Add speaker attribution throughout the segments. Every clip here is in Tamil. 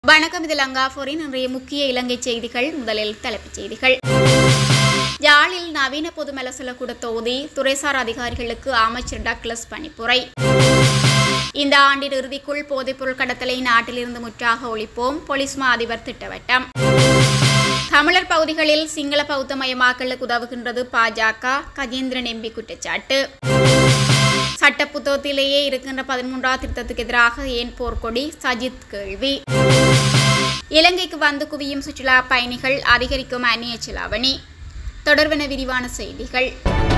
Speaker 1: வணக்கம் இது லங்காபோரின் இன்றைய முக்கிய இலங்கை செய்திகள் முதலில் தலைப்புச் செய்திகள் யாழில் நவீன பொதுமலசலக்கூட தொகுதி துறைசார் அதிகாரிகளுக்கு அமைச்சர் டக்ளஸ் பணிப்புரை இந்த ஆண்டின் இறுதிக்குள் போதைப்பொருள் கடத்தலை நாட்டிலிருந்து முற்றாக ஒழிப்போம் போலீஸ் மா அதிபர் திட்டவட்டம் தமிழர் பகுதிகளில் சிங்கள பௌத்தமயமாக்கலுக்கு உதவுகின்றது பாஜக கஜேந்திரன் எம்பி குற்றச்சாட்டு சட்ட புத்தகத்திலேயே இருக்கின்ற பதிமூன்றாம் திருத்தத்துக்கு எதிராக ஏன் போர்க்கொடி சஜித் கேள்வி இலங்கைக்கு வந்து குவியும் சுற்றுலா பயணிகள் அதிகரிக்கும் அந்நிய செலாவணி தொடர்பென விரிவான செய்திகள்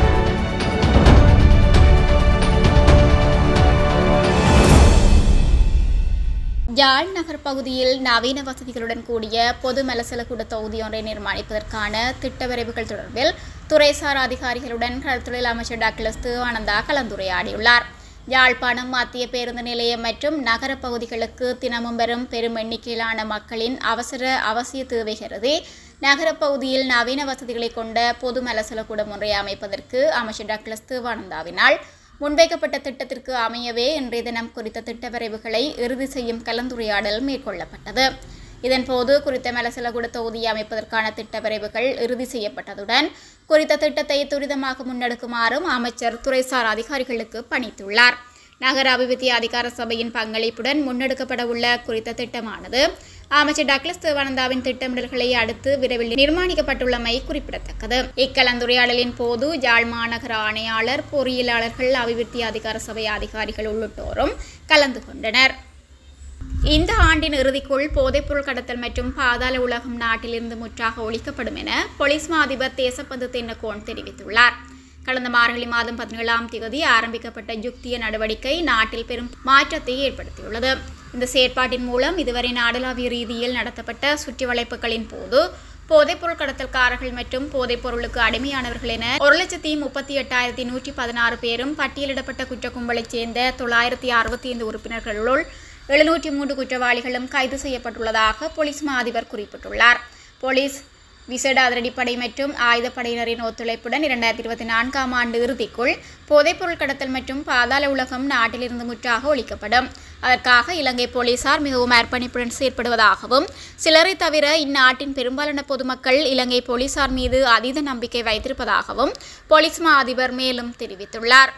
Speaker 1: யாழ் நகர் பகுதியில் நவீன வசதிகளுடன் கூடிய பொது மலசலக்கூட தொகுதி ஒன்றை நிர்மாணிப்பதற்கான திட்டவரைவுகள் தொடர்பில் துறைசார் அதிகாரிகளுடன் கடற்தொழில் அமைச்சர் டாக்டர் தேவானந்தா கலந்துரையாடியுள்ளார் யாழ்ப்பாணம் மத்திய பேருந்து நிலையம் மற்றும் நகர பகுதிகளுக்கு தினமும் வரும் பெரும் எண்ணிக்கையிலான மக்களின் அவசர அவசிய தேவை கருதி நகரப் பகுதியில் நவீன வசதிகளை கொண்ட பொது மலசலக்கூடம் ஒன்றை அமைப்பதற்கு அமைச்சர் டாக்டர் தேவானந்தாவினால் முன்வைக்கப்பட்ட திட்டத்திற்கு அமையவே இன்றைய தினம் குறித்த திட்ட வரைவுகளை இறுதி செய்யும் கலந்துரையாடல் மேற்கொள்ளப்பட்டது இதன்போது குறித்த மலசலகுட தொகுதியை அமைப்பதற்கான திட்ட வரைவுகள் இறுதி செய்யப்பட்டதுடன் குறித்த திட்டத்தை துரிதமாக முன்னெடுக்குமாறும் அமைச்சர் துறைசார் அதிகாரிகளுக்கு பணித்துள்ளார் நகர அபிவிருத்தி அதிகார சபையின் பங்களிப்புடன் முன்னெடுக்கப்பட உள்ள குறித்த திட்டமானது அமைச்சர் டக்ளஸ் தேவானந்தாவின் திட்டமிடல்களை அடுத்து விரைவில் நிர்மாணிக்கப்பட்டுள்ளமை குறிப்பிடத்தக்கது இக்கலந்துரையாடலின் போது யாழ் மாநகர ஆணையாளர் பொறியியலாளர்கள் அபிவிருத்தி அதிகார சபை அதிகாரிகள் உள்ளிட்டோரும் கலந்து கொண்டனர் இந்த ஆண்டின் இறுதிக்குள் போதைப்பொருள் கடத்தல் மற்றும் பாதாள உலகம் நாட்டிலிருந்து முற்றாக ஒழிக்கப்படும் என போலீஸ் மா அதிபர் தேசப்பந்து தென்னகோன் தெரிவித்துள்ளார் கடந்த மார்கழி மாதம் பதினேழாம் தேதி ஆரம்பிக்கப்பட்ட யுக்திய நடவடிக்கை நாட்டில் பெரும் மாற்றத்தை ஏற்படுத்தியுள்ளது இந்த செயற்பாட்டின் மூலம் இதுவரை நாடளாவிய ரீதியில் நடத்தப்பட்ட சுற்றி வளைப்புகளின் போது போதைப்பொருள் கடத்தல்காரர்கள் மற்றும் போதைப்பொருளுக்கு அடிமையானவர்கள் என ஒரு லட்சத்தி முப்பத்தி எட்டாயிரத்தி நூற்றி பதினாறு பேரும் பட்டியலிடப்பட்ட குற்ற கும்பலைச் சேர்ந்த தொள்ளாயிரத்தி அறுபத்தி ஐந்து உறுப்பினர்களுள் எழுநூற்றி மூன்று குற்றவாளிகளும் கைது செய்யப்பட்டுள்ளதாக போலீஸ் மா அதிபர் குறிப்பிட்டுள்ளார் போலீஸ் விசேட அதிரடிப்படை மற்றும் ஆயுதப்படையினரின் ஒத்துழைப்புடன் இரண்டாயிரத்தி இருபத்தி நான்காம் ஆண்டு இறுதிக்குள் போதைப்பொருள் கடத்தல் மற்றும் பாதாள உலகம் நாட்டிலிருந்து முற்றாக ஒழிக்கப்படும் அதற்காக இலங்கை போலீசார் மிகவும் அர்ப்பணிப்புடன் செயற்படுவதாகவும் சிலரை தவிர இந்நாட்டின் பெரும்பாலான பொதுமக்கள் இலங்கை போலீசார் மீது அதீத நம்பிக்கை வைத்திருப்பதாகவும் போலீஸ் மா அதிபர் மேலும் தெரிவித்துள்ளார்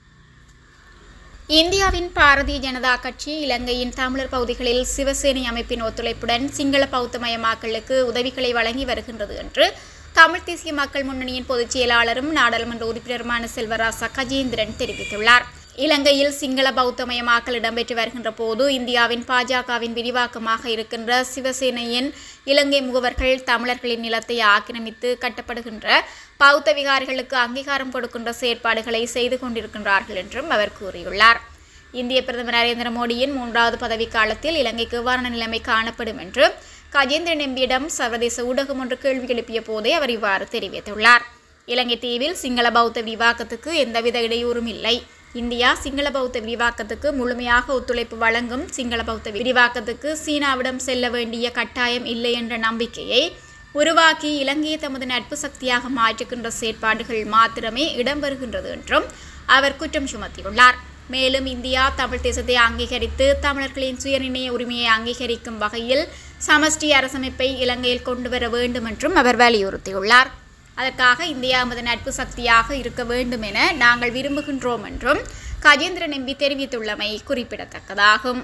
Speaker 1: இந்தியாவின் பாரதிய ஜனதா கட்சி இலங்கையின் தமிழர் பகுதிகளில் சிவசேனை அமைப்பின் ஒத்துழைப்புடன் சிங்கள பௌத்தமயமாக்கலுக்கு உதவிகளை வழங்கி வருகின்றது என்று தமிழ் தேசிய மக்கள் முன்னணியின் பொதுச் செயலாளரும் நாடாளுமன்ற உறுப்பினருமான செல்வராசா கஜேந்திரன் தெரிவித்துள்ளார் இலங்கையில் சிங்கள பௌத்தமயமாக்கல் இடம்பெற்று வருகின்ற போது இந்தியாவின் பாஜகவின் விரிவாக்கமாக இருக்கின்ற சிவசேனையின் இலங்கை முகவர்கள் தமிழர்களின் நிலத்தை ஆக்கிரமித்து கட்டப்படுகின்ற பௌத்த விகாரிகளுக்கு அங்கீகாரம் கொடுக்கின்ற செயற்பாடுகளை செய்து கொண்டிருக்கின்றார்கள் என்றும் அவர் கூறியுள்ளார் இந்திய பிரதமர் நரேந்திர மோடியின் மூன்றாவது பதவிக்காலத்தில் இலங்கைக்கு எவ்வாறான நிலைமை காணப்படும் என்று கஜேந்திரன் எம்பியிடம் சர்வதேச ஊடகம் ஒன்று கேள்வி எழுப்பிய போதே அவர் இவ்வாறு தெரிவித்துள்ளார் இலங்கை தீவில் சிங்கள பௌத்த விரிவாக்கத்துக்கு எந்தவித இடையூறும் இல்லை இந்தியா சிங்கள பௌத்த விரிவாக்கத்துக்கு முழுமையாக ஒத்துழைப்பு வழங்கும் சிங்கள பௌத்த விரிவாக்கத்துக்கு சீனாவிடம் செல்ல வேண்டிய கட்டாயம் இல்லை என்ற நம்பிக்கையை உருவாக்கி இலங்கையை தமது நட்பு சக்தியாக மாற்றுகின்ற செயற்பாடுகள் மாத்திரமே இடம்பெறுகின்றது என்றும் அவர் குற்றம் சுமத்தியுள்ளார் மேலும் இந்தியா தமிழ் தேசத்தை அங்கீகரித்து தமிழர்களின் சுயநிர்ணய உரிமையை அங்கீகரிக்கும் வகையில் சமஷ்டி அரசமைப்பை இலங்கையில் கொண்டு வர வேண்டும் என்றும் அவர் வலியுறுத்தியுள்ளார் அதற்காக இந்தியா எமது நட்பு சக்தியாக இருக்க வேண்டும் என நாங்கள் விரும்புகின்றோம் என்றும் கஜேந்திரன் எம்பி தெரிவித்துள்ளமை குறிப்பிடத்தக்கதாகும்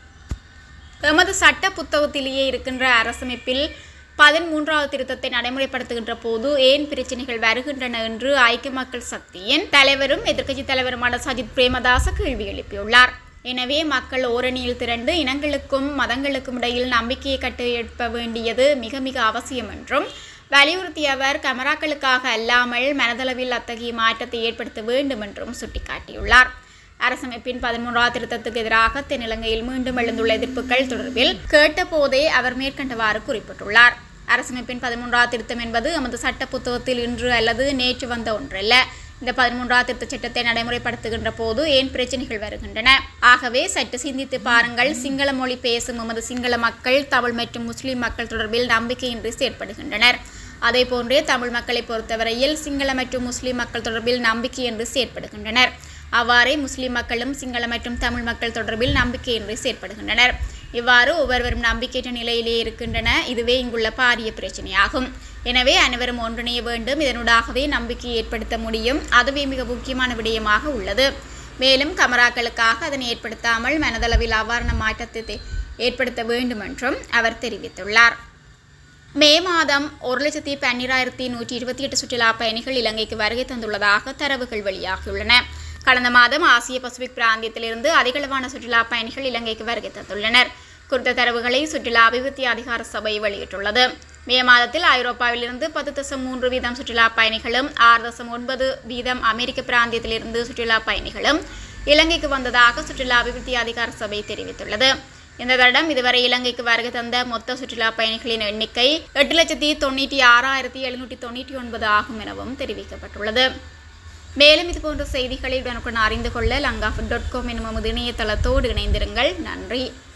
Speaker 1: எமது சட்ட புத்தகத்திலேயே இருக்கின்ற அரசமைப்பில் பதிமூன்றாவது திருத்தத்தை நடைமுறைப்படுத்துகின்ற போது ஏன் பிரச்சனைகள் வருகின்றன என்று ஐக்கிய மக்கள் சக்தியின் தலைவரும் எதிர்க்கட்சி தலைவருமான சஜித் பிரேமதாச கேள்வி எழுப்பியுள்ளார் எனவே மக்கள் ஓரணியில் திரண்டு இனங்களுக்கும் மதங்களுக்கும் இடையில் நம்பிக்கையை கட்டியெழுப்ப வேண்டியது மிக மிக அவசியம் என்றும் வலியுறுத்திய அவர் கமராக்களுக்காக அல்லாமல் மனதளவில் அத்தகைய மாற்றத்தை ஏற்படுத்த வேண்டும் என்றும் சுட்டிக்காட்டியுள்ளார் அரசமைப்பின் பதிமூன்றாவது திருத்தத்துக்கு எதிராக தென்னிலங்கையில் மீண்டும் எழுந்துள்ள எதிர்ப்புகள் தொடர்பில் கேட்டபோதே அவர் மேற்கண்டவாறு குறிப்பிட்டுள்ளார் அரசமைப்பின் பதிமூன்றாவது திருத்தம் என்பது எமது சட்ட புத்தகத்தில் இன்று அல்லது நேற்று வந்த ஒன்றல்ல இந்த பதிமூன்றாவது திருத்தச் சட்டத்தை நடைமுறைப்படுத்துகின்ற போது ஏன் பிரச்சனைகள் வருகின்றன ஆகவே சற்று சிந்தித்து பாருங்கள் சிங்கள மொழி பேசும் எமது சிங்கள மக்கள் தமிழ் மற்றும் முஸ்லிம் மக்கள் தொடர்பில் நம்பிக்கையின்றி செயற்படுகின்றனர் அதேபோன்றே தமிழ் மக்களை பொறுத்தவரையில் சிங்கள மற்றும் முஸ்லிம் மக்கள் தொடர்பில் நம்பிக்கையின்றி செயற்படுகின்றனர் அவ்வாறே முஸ்லிம் மக்களும் சிங்கள மற்றும் தமிழ் மக்கள் தொடர்பில் நம்பிக்கையின்றி செயற்படுகின்றனர் இவ்வாறு ஒவ்வொருவரும் நம்பிக்கையற்ற நிலையிலே இருக்கின்றன இதுவே இங்குள்ள பாரிய பிரச்சனையாகும் எனவே அனைவரும் ஒன்றிணைய வேண்டும் இதனூடாகவே நம்பிக்கையை ஏற்படுத்த முடியும் அதுவே மிக முக்கியமான விடயமாக உள்ளது மேலும் கமராக்களுக்காக அதனை ஏற்படுத்தாமல் மனதளவில் அவ்வாறான மாற்றத்தை ஏற்படுத்த வேண்டும் என்றும் அவர் தெரிவித்துள்ளார் மே மாதம் ஒரு லட்சத்தி பன்னிராயிரத்தி நூற்றி இருபத்தி எட்டு சுற்றுலா பயணிகள் இலங்கைக்கு வருகை தந்துள்ளதாக தரவுகள் வெளியாகியுள்ளன கடந்த மாதம் ஆசிய பசிபிக் பிராந்தியத்திலிருந்து அதிகளவான சுற்றுலா பயணிகள் இலங்கைக்கு வருகை தந்துள்ளனர் குறித்த தரவுகளை சுற்றுலா அபிவிருத்தி அதிகார சபை வெளியிட்டுள்ளது மே மாதத்தில் ஐரோப்பாவிலிருந்து பத்து தசம் மூன்று வீதம் சுற்றுலா பயணிகளும் ஆறு தசம் ஒன்பது வீதம் அமெரிக்க பிராந்தியத்திலிருந்து சுற்றுலா பயணிகளும் இலங்கைக்கு வந்ததாக சுற்றுலா அபிவிருத்தி அதிகார சபை தெரிவித்துள்ளது இந்த வருடம் இதுவரை இலங்கைக்கு வருகை தந்த மொத்த சுற்றுலா பயணிகளின் எண்ணிக்கை எட்டு லட்சத்தி தொண்ணூற்றி ஆறாயிரத்தி எழுநூற்றி தொண்ணூற்றி ஒன்பது ஆகும் எனவும் தெரிவிக்கப்பட்டுள்ளது மேலும் இதுபோன்ற செய்திகளை உடனுக்குடன் அறிந்து கொள்ள லங்கா டாட் காம் எனும் நமது இணையதளத்தோடு இணைந்திருங்கள் நன்றி